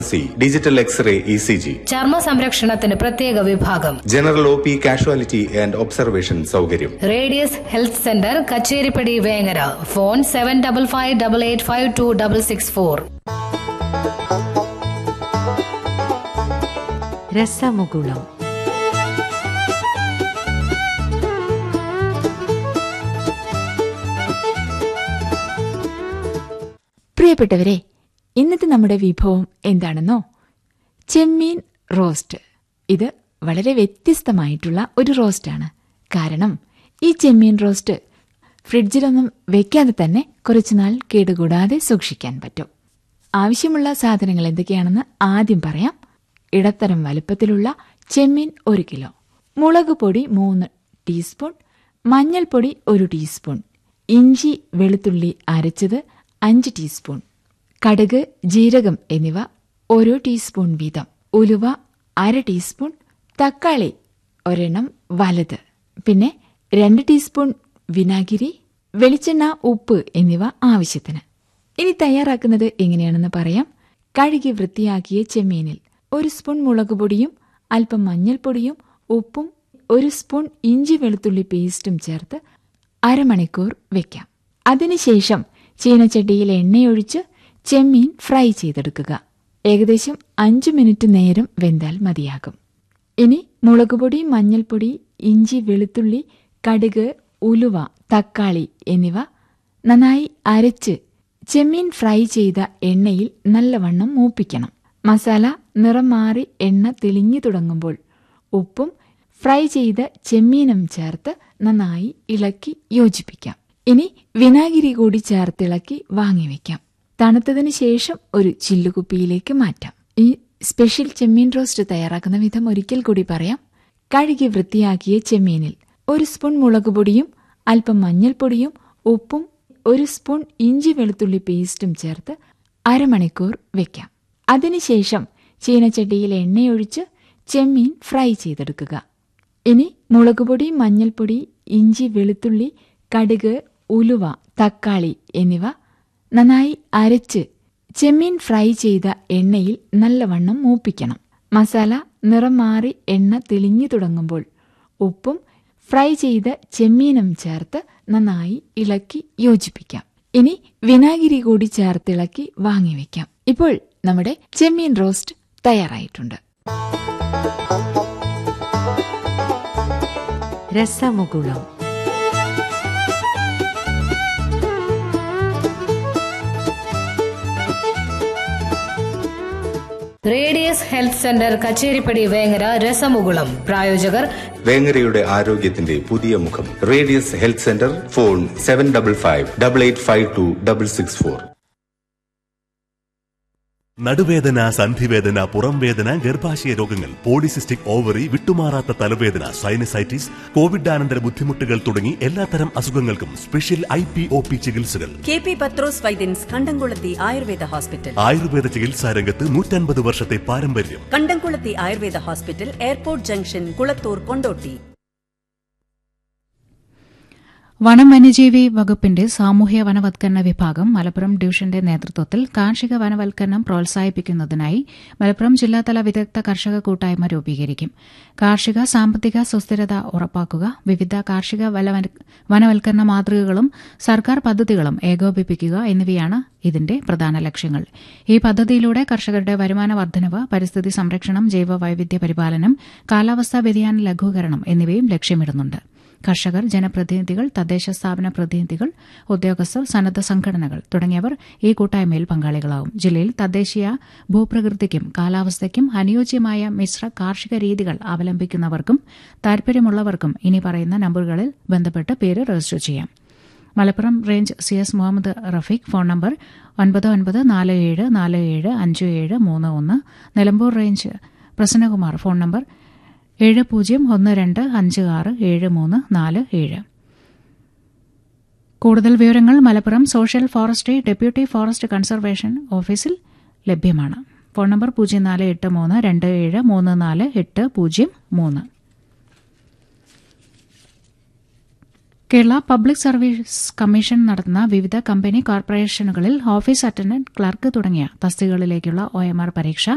C digital x-ray E C G ചർമ്മ സംരക്ഷണത്തിന് പ്രത്യേക വിഭാഗം general O P casualty and observation സൗകര്യം radius health centre Kacheripadi Vengara phone seven double five double eight five two double six four രസമുകുളം പ്രിയപ്പെട്ടവരെ ഇന്നത്തെ നമ്മുടെ വിഭവം എന്താണെന്നോ ചെമ്മീൻ റോസ്റ്റ് ഇത് വളരെ വ്യത്യസ്തമായിട്ടുള്ള ഒരു റോസ്റ്റാണ് കാരണം ഈ ചെമ്മീൻ റോസ്റ്റ് ഫ്രിഡ്ജിലൊന്നും വെക്കാതെ തന്നെ കുറച്ചുനാൾ കേടുകൂടാതെ സൂക്ഷിക്കാൻ പറ്റും ആവശ്യമുള്ള സാധനങ്ങൾ എന്തൊക്കെയാണെന്ന് ആദ്യം പറയാം ഇടത്തരം വലുപ്പത്തിലുള്ള ചെമ്മീൻ ഒരു കിലോ മുളക് പൊടി മൂന്ന് ടീസ്പൂൺ മഞ്ഞൾപ്പൊടി ഒരു ടീസ്പൂൺ ഇഞ്ചി വെളുത്തുള്ളി അരച്ചത് അഞ്ച് ടീസ്പൂൺ കടുക് ജീരകം എന്നിവ ഓരോ ടീസ്പൂൺ വീതം ഉലുവ അര ടീസ്പൂൺ തക്കാളി ഒരെണ്ണം വലത് പിന്നെ രണ്ട് ടീസ്പൂൺ വിനാഗിരി വെളിച്ചെണ്ണ ഉപ്പ് എന്നിവ ആവശ്യത്തിന് ഇനി തയ്യാറാക്കുന്നത് എങ്ങനെയാണെന്ന് പറയാം കഴുകി വൃത്തിയാക്കിയ ചെമ്മീനിൽ ഒരു സ്പൂൺ മുളക് പൊടിയും അല്പം മഞ്ഞൾപ്പൊടിയും ഉപ്പും ഒരു സ്പൂൺ ഇഞ്ചി വെളുത്തുള്ളി പേസ്റ്റും ചേർത്ത് അരമണിക്കൂർ വെക്കാം അതിനുശേഷം ചീനച്ചട്ടിയിൽ എണ്ണയൊഴിച്ച് ചെമ്മീൻ ഫ്രൈ ചെയ്തെടുക്കുക ഏകദേശം അഞ്ചു മിനിറ്റ് നേരം വെന്താൽ മതിയാകും ഇനി മുളകുപൊടി മഞ്ഞൾപ്പൊടി ഇഞ്ചി വെളുത്തുള്ളി കടുക് ഉലുവ തക്കാളി എന്നിവ നന്നായി അരച്ച് ചെമ്മീൻ ഫ്രൈ ചെയ്ത എണ്ണയിൽ നല്ലവണ്ണം മൂപ്പിക്കണം മസാല നിറം മാറി എണ്ണ തെളിഞ്ഞു തുടങ്ങുമ്പോൾ ഉപ്പും ഫ്രൈ ചെയ്ത ചെമ്മീനും ചേർത്ത് നന്നായി ഇളക്കി യോജിപ്പിക്കാം ഇനി വിനാഗിരി കൂടി ചേർത്തിളക്കി വാങ്ങിവെക്കാം തണുത്തതിന് ശേഷം ഒരു ചില്ലുകുപ്പിയിലേക്ക് മാറ്റാം ഈ സ്പെഷ്യൽ ചെമ്മീൻ റോസ്റ്റ് തയ്യാറാക്കുന്ന വിധം ഒരിക്കൽ കൂടി പറയാം കഴുകി വൃത്തിയാക്കിയ ചെമ്മീനിൽ ഒരു സ്പൂൺ മുളക് പൊടിയും അല്പം മഞ്ഞൾപ്പൊടിയും ഉപ്പും ഒരു സ്പൂൺ ഇഞ്ചി വെളുത്തുള്ളി പേസ്റ്റും ചേർത്ത് അരമണിക്കൂർ വെക്കാം അതിനുശേഷം ചീനച്ചട്ടിയിൽ എണ്ണയൊഴിച്ച് ചെമ്മീൻ ഫ്രൈ ചെയ്തെടുക്കുക ഇനി മുളകുപൊടി മഞ്ഞൾപ്പൊടി ഇഞ്ചി വെളുത്തുള്ളി കടുക് ഉലുവ തക്കാളി എന്നിവ നന്നായി അരച്ച് ചെമ്മീൻ ഫ്രൈ ചെയ്ത എണ്ണയിൽ നല്ലവണ്ണം മൂപ്പിക്കണം മസാല നിറം മാറി എണ്ണ തെളിഞ്ഞു തുടങ്ങുമ്പോൾ ഉപ്പും ഫ്രൈ ചെയ്ത ചെമ്മീനും ചേർത്ത് നന്നായി ഇളക്കി യോജിപ്പിക്കാം ഇനി വിനാഗിരി കൂടി ചേർത്തിളക്കി വാങ്ങിവെക്കാം ഇപ്പോൾ നമ്മുടെ ചെമ്മീൻ റോസ്റ്റ് തയ്യാറായിട്ടുണ്ട് രസമുകുളം radius health centre Kacheripadi Vengara രസമുകുളം പ്രായോജകർ വേങ്ങരയുടെ ആരോഗ്യത്തിന്റെ പുതിയ മുഖം radius health centre phone seven double five double eight five two double six four നടുവേദന സന്ധിവേദന പുറം വേദന ഗർഭാശയ രോഗങ്ങൾ പോളിസിസ്റ്റിക് ഓവറി വിട്ടുമാറാത്ത തലവേദന സൈനസൈറ്റിസ് കോവിഡാനന്തര ബുദ്ധിമുട്ടുകൾ തുടങ്ങി എല്ലാത്തരം അസുഖങ്ങൾക്കും special I P O P ചികിത്സകൾ K P Pathrose Vaidyans Kandamkulathy Ayurveda hospital Ayurveda ചികിത്സാ രംഗത്ത് നൂറ്റൻപത് വർഷത്തെ പാരമ്പര്യം Kandamkulathy Ayurveda hospital airport junction Kulathur Kondotty വനം വന്യജീവി വകുപ്പിന്റെ സാമൂഹ്യ വനവത്കരണ വിഭാഗം മലപ്പുറം ഡിവിഷന്റെ നേതൃത്വത്തിൽ കാർഷിക വനവൽക്കരണം പ്രോത്സാഹിപ്പിക്കുന്നതിനായി മലപ്പുറം ജില്ലാതല വിദഗ്ധ കർഷക കൂട്ടായ്മ രൂപീകരിക്കും കാർഷിക സാമ്പത്തിക സുസ്ഥിരത ഉറപ്പാക്കുക വിവിധ കാർഷിക വലവന- വനവൽക്കരണ മാതൃകകളും സർക്കാർ പദ്ധതികളും ഏകോപിപ്പിക്കുക എന്നിവയാണ് ഇതിന്റെ പ്രധാന ലക്ഷ്യങ്ങൾ ഈ പദ്ധതിയിലൂടെ കർഷകരുടെ വരുമാന വർധനവ് പരിസ്ഥിതി സംരക്ഷണം ജൈവ വൈവിധ്യ പരിപാലനം കാലാവസ്ഥാ വ്യതിയാന ലഘൂകരണം എന്നിവയും ലക്ഷ്യമിടുന്നുണ്ട് കർഷകർ ജനപ്രതിനിധികൾ തദ്ദേശ സ്ഥാപന പ്രതിനിധികൾ ഉദ്യോഗസ്ഥർ സന്നദ്ധ സംഘടനകൾ തുടങ്ങിയവർ ഈ കൂട്ടായ്മയിൽ പങ്കാളികളാവും ജില്ലയിൽ തദ്ദേശീയ ഭൂപ്രകൃതിക്കും കാലാവസ്ഥയ്ക്കും അനുയോജ്യമായ മിശ്ര കാർഷിക രീതികൾ അവലംബിക്കുന്നവർക്കും താൽപര്യമുള്ളവർക്കും ഇനി പറയുന്ന നമ്പറുകളിൽ ബന്ധപ്പെട്ട് പേര് രജിസ്റ്റർ ചെയ്യാം Malappuram range C S Muhammad Rafeeq phone number ഒൻപത് ഒൻപത് നാല് ഏഴ് നാല് ഏഴ് അഞ്ച് ഏഴ് മൂന്ന് ഒന്ന് Nilambur range Prasannakumar phone number ഏഴ് പൂജ്യം ഒന്ന് രണ്ട് അഞ്ച് ആറ് ഏഴ് മൂന്ന് നാല് ഏഴ് കൂടുതൽ വിവരങ്ങൾ Malappuram social forestry deputy forest conservation ഓഫീസിൽ ലഭ്യമാണ് ഫോൺ നമ്പർ പൂജ്യം നാല് എട്ട് മൂന്ന് രണ്ട് ഏഴ് മൂന്ന് നാല് എട്ട് പൂജ്യം മൂന്ന് കേരള പബ്ലിക് സർവീസ് കമ്മീഷൻ നടത്തുന്ന വിവിധ കമ്പനി കോർപ്പറേഷനുകളിൽ ഓഫീസ് അറ്റൻഡന്റ് ക്ലർക്ക് തുടങ്ങിയ തസ്തികകളിലേക്കുള്ള ഒ എം ആർ പരീക്ഷ